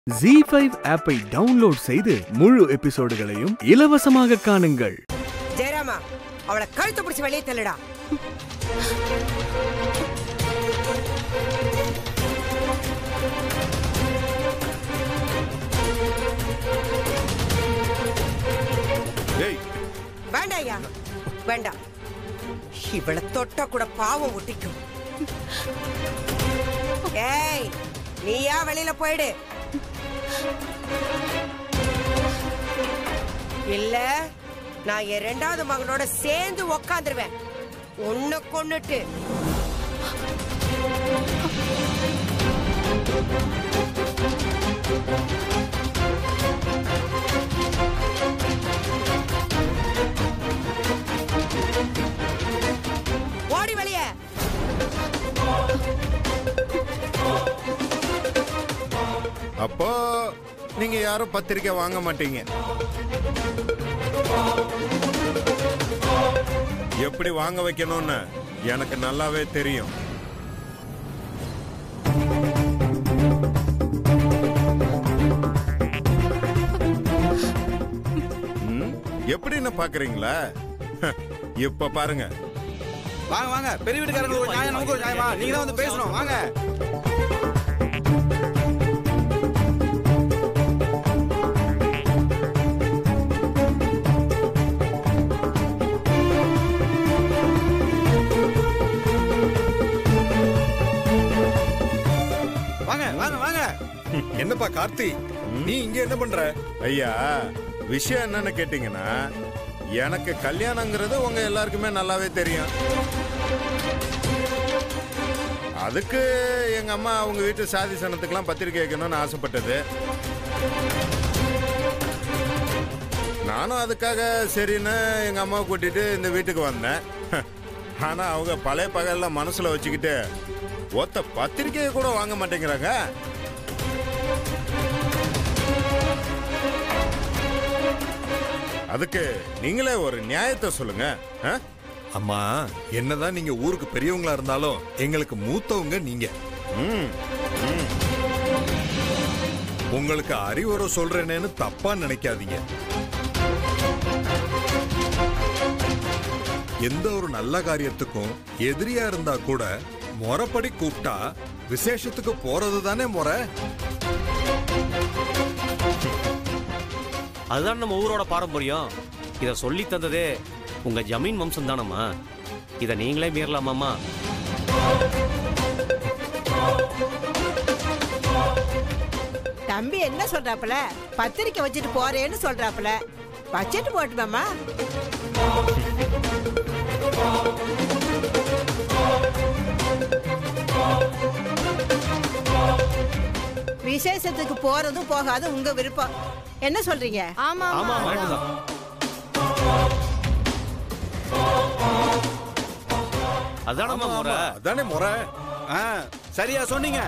G five ஆப்பை download செய்து முழு எபிசோடுகளையும் இலவசமாக காணுங்கள் ஜெயராமா அவளை கழுத்து பிடிச்சு வெளியே தள்ளுடா ஏய் வேண்டாம் ஐயா வேண்டாம் இவளை தொட்டா கூட பாவம் ஒட்டிக்கும் ஏய் நீயா வெளியில போயிடு இல்ல நான் என் ரெண்டாவது மகனோட சேர்ந்து உக்காந்துருவேன் ஒண்ணு கொன்னுட்டு ஓடி வெளியே அப்போ நீங்க யாரும் பத்திரிக்கை வாங்க மாட்டீங்க எப்படி வாங்க வைக்கணும்னு எனக்கு நல்லாவே தெரியும் ம், எப்படின்னு பாக்குறீங்களா இப்ப பாருங்க வாங்க வாங்க பெரிய வீட்டுக்காரங்களுக்கு ஒரு நியாயம் நமக்கு ஒரு நியாயமா நீங்க தான் வந்து பேசணும் வாங்க வாங்க வாங்க வாங்க என்னப்பா கார்த்தி நீ இங்க என்ன பண்ற ஐயா விஷயம் என்னன்னு கேட்டீங்கன்னா எனக்கு கல்யாணங்கிறது உங்க எல்லாருக்குமே நல்லாவே தெரியும் அதுக்கு எங்க அம்மா அவங்க வீட்டு சாதி சனத்துக்கெல்லாம் பத்திரிக்கை வைக்கணும்னு ஆசைப்பட்டது நானும் அதுக்காக சரின்னு எங்க அம்மாவை கூட்டிட்டு இந்த வீட்டுக்கு வந்தேன் ஆனா அவங்க பழைய பகல்ல மனசுல வச்சுக்கிட்டு ஒத்த பத்திரிக்கையை கூட வாங்க மாட்டேங்கிறாங்க அதுக்கு நீங்களே ஒரு நியாயத்தை சொல்லுங்க ஆ? அம்மா என்னதான் நீங்க ஊருக்கு பெரியவங்களா இருந்தாலும் எங்களுக்கு மூத்தவங்க நீங்க ம், உங்களுக்கு அறிவுரை சொல்றேனேன்னு தப்பா நினைக்காதீங்க எந்த ஒரு நல்ல காரியத்துக்கும் எதிரியா இருந்தா கூட முறைப்படி கூப்பிட்டா விசேஷத்துக்கு போறது தானே முறை அதுதான் நம்ம ஊரோட பாரம்பரியம் இத சொல்லி தந்ததே உங்க ஜமீன் வம்சம் தானம்மா இத நீங்களே மீறலாமாம்மா தம்பி என்ன சொல்றாப்புல பத்திரிக்கை வச்சுட்டு போறேன்னு சொல்றாப்புல வச்சுட்டு போட்டுமாமா விசேஷத்துக்கு போறதும் போகாதும் உங்க விருப்பம் என்ன சொல்றீங்க ஆமா கரெக்ட் தான் அதானம்மா முறை அதானே முறை ஆ, சரியா சொன்னீங்க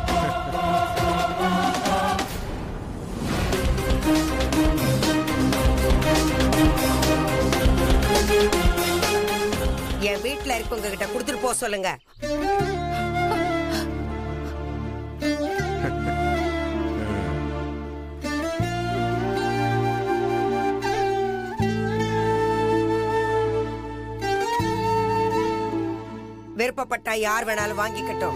என் வீட்டுல இருக்கவங்க கிட்ட கொடுத்துட்டு போக சொல்லுங்க விருப்பப்பட்டா யார் வேணாலும் வாங்கிக்கட்டும்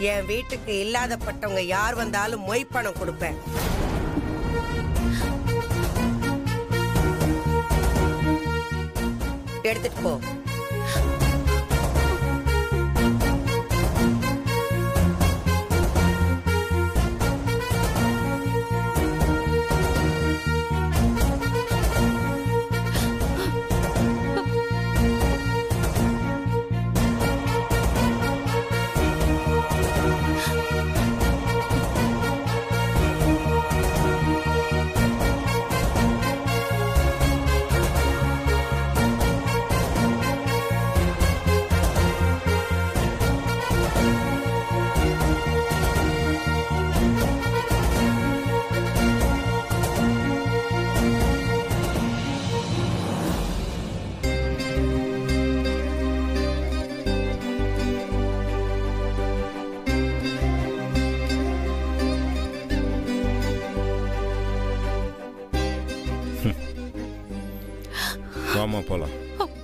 என் வீட்டுக்கு இல்லாதப்பட்டவங்க யார் வந்தாலும் மொய் பணம் கொடுப்பேன் எடுத்துட்டு போ வாமா போலாம்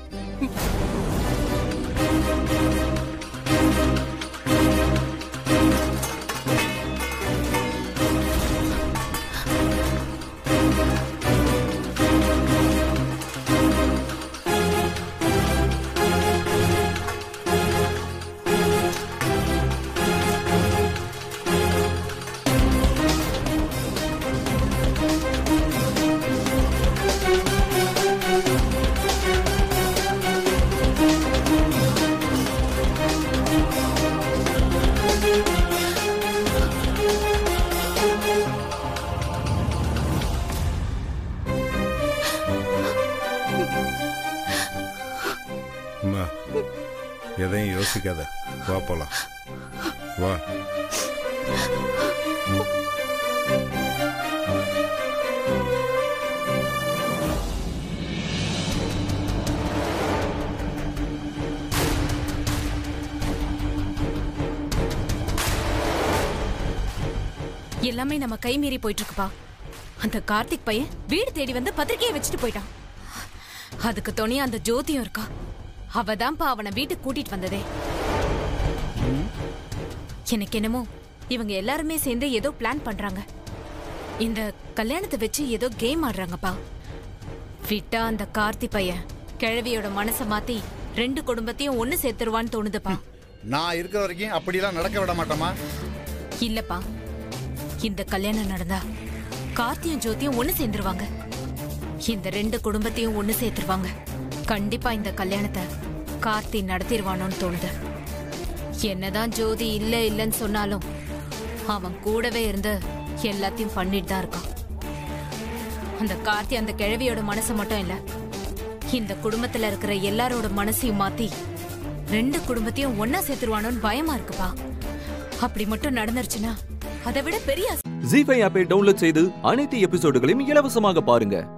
அம்மா எதையும் யோசிக்காத வா போலாம் வா எல்லாமே நம்ம கை மீறி போயிட்டு இருக்குப்பா அந்த கார்த்திக் பையன் வீடு தேடி வந்து பத்திரிக்கையை வச்சுட்டு போயிட்டான் அதுக்கு துணையா அந்த ஜோதியும் இருக்கா அவதான்ப்பா அவனை வீட்டுக்கு கூட்டிட்டு வந்ததே எனக்கு என்னமோ இவங்க எல்லாருமே சேர்ந்து ஏதோ பிளான் பண்றாங்க இந்த கல்யாணத்தை வச்சு ஏதோ கேம் ஆடுறாங்கப்பா விட்டா அந்த கார்த்தி பையன் கிழவியோட மனசை மாத்தி ரெண்டு குடும்பத்தையும் ஒண்ணு சேர்த்துருவான்னு தோணுதுப்பா நான் இருக்கிற வரைக்கும் அப்படிலாம் நடக்க விட மாட்டோமா இல்லப்பா இந்த கல்யாணம் நடந்தா கார்த்தியும் ஜோதியும் ஒண்ணு சேர்ந்துருவாங்க இந்த ரெண்டு குடும்பத்தையும் ஒண்ணு சேர்த்துருவாங்க கண்டிப்பா இந்த கல்யாணத்தை கார்த்தி நடத்திடுவானோன்னு தோணுது என்னதான் ஜோதி இல்ல இல்லன்னு சொன்னாலும் அவன் கூடவே இருந்து எல்லாத்தையும் பண்ணிட்டு தான் இருக்கான் அந்த கார்த்தி அந்த கிழவியோட மனசு மட்டும் இல்ல இந்த குடும்பத்துல இருக்கிற எல்லாரோட மனசையும் மாத்தி ரெண்டு குடும்பத்தையும் ஒன்னா சேர்த்துருவானோன்னு பயமா இருக்குப்பா அப்படி மட்டும் நடந்துருச்சுன்னா அதை விட பெரிய ஜி ஃபைவ் ஆப்பை டவுன்லோட் செய்து அனைத்து எபிசோடுகளையும் இலவசமாக பாருங்க